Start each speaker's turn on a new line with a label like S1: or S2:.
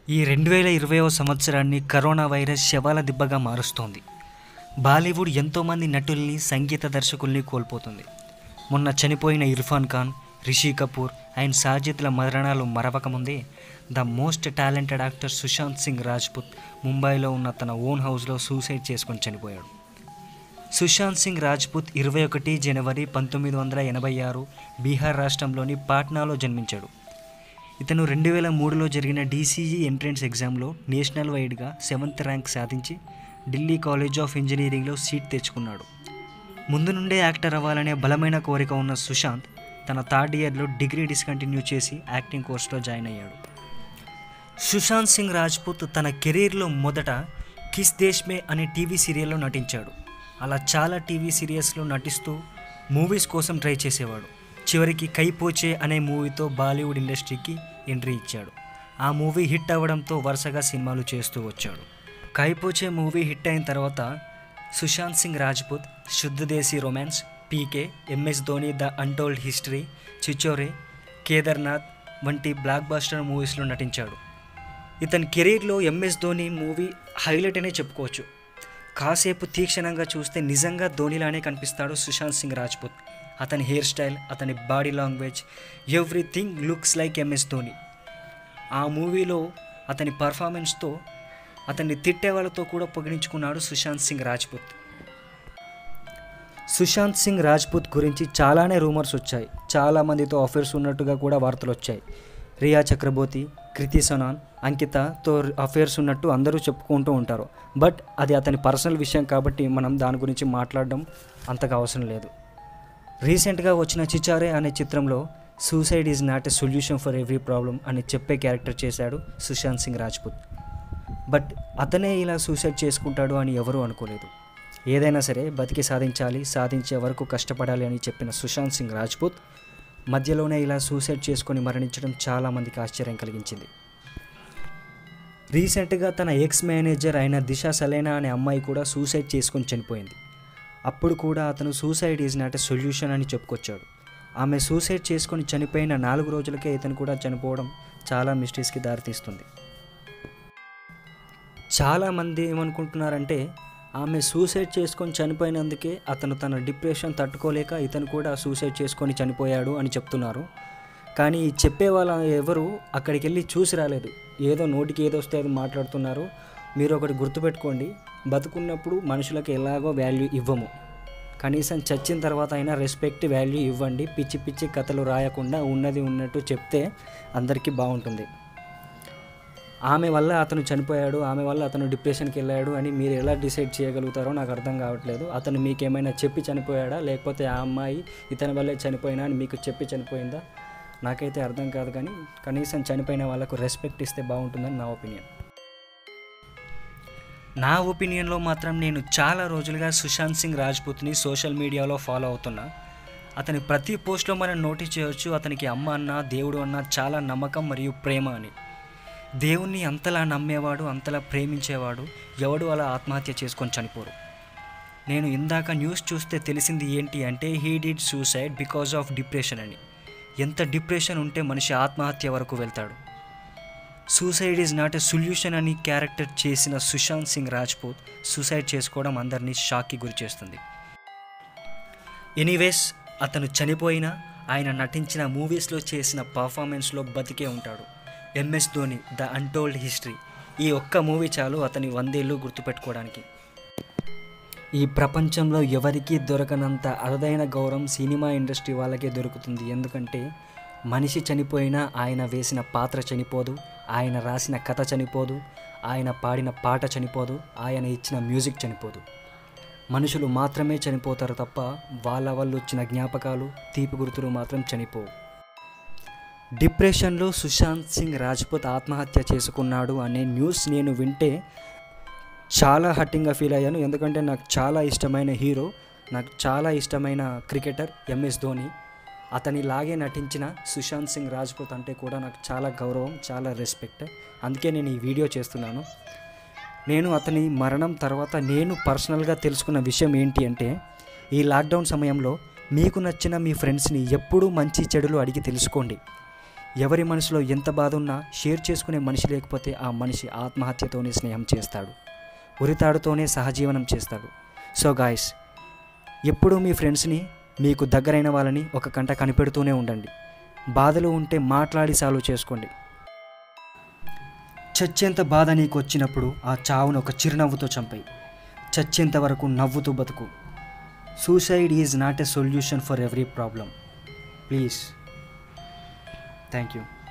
S1: ఈ రెండు వేల ఇరవైవ సంవత్సరాన్ని కరోనా వైరస్ శవాల దిబ్బగా మారుస్తోంది బాలీవుడ్ ఎంతోమంది నటుల్ని సంగీత దర్శకుల్ని కోల్పోతుంది మొన్న చనిపోయిన ఇర్ఫాన్ ఖాన్ రిషి కపూర్ అండ్ సాజిద్ల మరణాలు మరవకముందే the most talented actor Sushant Singh Rajput ముంబైలో ఉన్న తన ఓన్ హౌస్లో సూసైడ్ చేసుకొని చనిపోయాడు సుశాంత్ సింగ్ రాజ్పుత్ ఇరవై ఒకటి జనవరి పంతొమ్మిది వందల ఎనభై ఆరు బీహార్ రాష్ట్రంలోని పాట్నాలో జన్మించాడు ఇతను రెండు వేల మూడులో జరిగిన డీసీఈ ఎంట్రన్స్ ఎగ్జామ్లో నేషనల్ వైడ్గా సెవెంత్ ర్యాంక్ సాధించి ఢిల్లీ కాలేజ్ ఆఫ్ ఇంజనీరింగ్లో సీట్ తెచ్చుకున్నాడు ముందు నుండే యాక్టర్ అవ్వాలనే బలమైన కోరిక ఉన్న సుశాంత్ తన థర్డ్ ఇయర్లో డిగ్రీ డిస్కంటిన్యూ చేసి యాక్టింగ్ కోర్స్లో జాయిన్ అయ్యాడు సుశాంత్ సింగ్ రాజ్పుత్ తన కెరీర్లో మొదట కిస్ దేశ్ మే అనే టీవీ సీరియల్లో నటించాడు అలా చాలా టీవీ సీరియల్స్లో నటిస్తూ మూవీస్ కోసం ట్రై చేసేవాడు చివరికి కైపోచే అనే మూవీతో బాలీవుడ్ ఇండస్ట్రీకి ఎంట్రీ ఇచ్చాడు ఆ మూవీ హిట్ అవ్వడంతో వరుసగా సినిమాలు చేస్తూ వచ్చాడు కైపోచే మూవీ హిట్ అయిన తర్వాత Sushant Singh Rajput Shuddh Desi romance PK MS Dhoni the untold history Chhichhore Kedarnath వంటి బ్లాక్ బాస్టర్ మూవీస్లో నటించాడు ఇతని కెరీర్లో ఎంఎస్ ధోని మూవీ హైలైట్ అనే చెప్పుకోవచ్చు కాసేపు తీక్షణంగా చూస్తే నిజంగా ధోనిలానే కనిపిస్తాడు సుశాంత్ సింగ్ రాజ్పుత్ అతని హెయిర్ స్టైల్ అతని body language everything looks like MS Dhoni ఆ మూవీలో అతని పర్ఫార్మెన్స్తో అతన్ని తిట్టే వాళ్ళతో కూడా పొగిడించుకున్నాడు సుశాంత్ సింగ్ రాజ్పుత్ సుశాంత్ సింగ్ రాజ్పుత్ గురించి చాలానే రూమర్స్ వచ్చాయి చాలా మందితో అఫేర్స్ ఉన్నట్టుగా కూడా వార్తలు వచ్చాయి రియా చక్రబోతి కృతి సనాన్ అంకితతో అఫేర్స్ ఉన్నట్టు అందరూ చెప్పుకుంటూ ఉంటారు బట్ అది అతని పర్సనల్ విషయం కాబట్టి మనం దాని గురించి మాట్లాడడం అంతగా అవసరం లేదు రీసెంట్గా వచ్చిన చిచారే అనే చిత్రంలో suicide is not a solution for every problem అని చెప్పే క్యారెక్టర్ చేశాడు సుశాంత్ సింగ్ రాజ్పుత్ బట్ అతనే ఇలా సూసైడ్ చేసుకుంటాడు అని ఎవరూ అనుకోలేదు ఏదైనా సరే బతికి సాధించాలి సాధించే వరకు కష్టపడాలి అని చెప్పిన సుశాంత్ సింగ్ రాజ్పుత్ మధ్యలోనే ఇలా సూసైడ్ చేసుకొని మరణించడం చాలామందికి ఆశ్చర్యం కలిగించింది రీసెంట్గా తన ఎక్స్ మేనేజర్ అయిన దిశ సలేనా అనే అమ్మాయి కూడా సూసైడ్ చేసుకొని చనిపోయింది అప్పుడు కూడా అతను suicide is not a solution అని చెప్పుకొచ్చాడు ఆమె సూసైడ్ చేసుకొని చనిపోయిన నాలుగు రోజులకే ఇతను కూడా చనిపోవడం చాలా మిస్టేక్స్కి దారితీస్తుంది చాలామంది ఏమనుకుంటున్నారంటే ఆమె సూసైడ్ చేసుకొని చనిపోయినందుకే అతను తన డిప్రెషన్ తట్టుకోలేక ఇతను కూడా సూసైడ్ చేసుకొని చనిపోయాడు అని చెప్తున్నారు కానీ ఈ చెప్పే వాళ్ళ ఎవరు అక్కడికి వెళ్ళి చూసి రాలేదు ఏదో నోటికి ఏదో వస్తే అది మాట్లాడుతున్నారు మీరు ఒకటి గుర్తుపెట్టుకోండి బతుకున్నప్పుడు మనుషులకు ఎలాగో వాల్యూ ఇవ్వము కనీసం చచ్చిన తర్వాత అయినా రెస్పెక్ట్ వాల్యూ ఇవ్వండి పిచ్చి పిచ్చి కథలు రాయకుండా ఉన్నది ఉన్నట్టు చెప్తే అందరికీ బాగుంటుంది ఆమె వల్ల అతను చనిపోయాడు ఆమె వల్ల అతను డిప్రెషన్కి వెళ్ళాడు అని మీరు ఎలా డిసైడ్ చేయగలుగుతారో నాకు అర్థం కావట్లేదు అతను మీకేమైనా చెప్పి చనిపోయాడా లేకపోతే ఆ అమ్మాయి ఇతని వల్లే చనిపోయినా అని మీకు చెప్పి చనిపోయిందా నాకైతే అర్థం కాదు కానీ కనీసం చనిపోయిన వాళ్ళకు రెస్పెక్ట్ ఇస్తే బాగుంటుందని నా ఒపీనియన్ నా ఒపీనియన్లో మాత్రం నేను చాలా రోజులుగా సుశాంత్ సింగ్ రాజ్పూత్ని సోషల్ మీడియాలో ఫాలో అవుతున్నా అతని ప్రతి పోస్ట్లో మనం నోటీస్ చేయవచ్చు అతనికి అమ్మ అన్న దేవుడు అన్న చాలా నమ్మకం మరియు ప్రేమ అని దేవుణ్ణి అంతలా నమ్మేవాడు అంతలా ప్రేమించేవాడు ఎవడు అలా ఆత్మహత్య చేసుకొని చనిపోరు నేను ఇందాక న్యూస్ చూస్తే తెలిసింది ఏంటి అంటే he did suicide because of depression అని ఎంత డిప్రెషన్ ఉంటే మనిషి ఆత్మహత్య వరకు వెళ్తాడు suicide is not a solution అని క్యారెక్టర్ చేసిన సుశాంత్ సింగ్ రాజ్పూత్ సూసైడ్ చేసుకోవడం అందరినీ షాక్కి గురి చేస్తుంది ఎనీవేస్ అతను చనిపోయినా ఆయన నటించిన మూవీస్లో చేసిన పర్ఫార్మెన్స్లో బతికే ఉంటాడు MS Dhoni the untold history ఈ ఒక్క మూవీ చాలు అతని వందేళ్ళు గుర్తుపెట్టుకోవడానికి ఈ ప్రపంచంలో ఎవరికీ దొరకనంత అరుదైన గౌరవం సినిమా ఇండస్ట్రీ వాళ్ళకే దొరుకుతుంది ఎందుకంటే మనిషి చనిపోయినా ఆయన వేసిన పాత్ర చనిపోదు ఆయన రాసిన కథ చనిపోదు ఆయన పాడిన పాట చనిపోదు ఆయన ఇచ్చిన మ్యూజిక్ చనిపోదు మనుషులు మాత్రమే చనిపోతారు తప్ప వాళ్ళ వల్ల వచ్చిన జ్ఞాపకాలు తీపి గుర్తులు మాత్రం చనిపోవు డిప్రెషన్లో సుశాంత్ సింగ్ రాజ్పుత్ ఆత్మహత్య చేసుకున్నాడు అనే న్యూస్ నేను వింటే చాలా హట్టింగ్గా ఫీల్ అయ్యాను ఎందుకంటే నాకు చాలా ఇష్టమైన హీరో నాకు చాలా ఇష్టమైన క్రికెటర్ ఎంఎస్ ధోని అతని లాగే నటించిన సుశాంత్ సింగ్ రాజ్పుత్ అంటే కూడా నాకు చాలా గౌరవం చాలా రెస్పెక్ట్ అందుకే నేను ఈ వీడియో చేస్తున్నాను నేను అతని మరణం తర్వాత నేను పర్సనల్గా తెలుసుకున్న విషయం ఏంటి అంటే ఈ లాక్డౌన్ సమయంలో మీకు నచ్చిన మీ ఫ్రెండ్స్ని ఎప్పుడూ మంచి చెడులు అడిగి తెలుసుకోండి ఎవరి మనసులో ఎంత బాధ ఉన్నా షేర్ చేసుకునే మనిషి లేకపోతే ఆ మనిషి ఆత్మహత్యతోనే స్నేహం చేస్తాడు ఉరితాడుతోనే సహజీవనం చేస్తాడు సో గాయస్ ఎప్పుడూ మీ ఫ్రెండ్స్ని మీకు దగ్గరైన వాళ్ళని ఒక కంట కనిపెడుతూనే ఉండండి బాధలు ఉంటే మాట్లాడి సాల్వ్ చేసుకోండి చచ్చేంత బాధ నీకు వచ్చినప్పుడు ఆ చావును ఒక చిరునవ్వుతో చంపాయి చచ్చేంత వరకు నవ్వుతూ బతుకు suicide is not a solution for every problem please thank you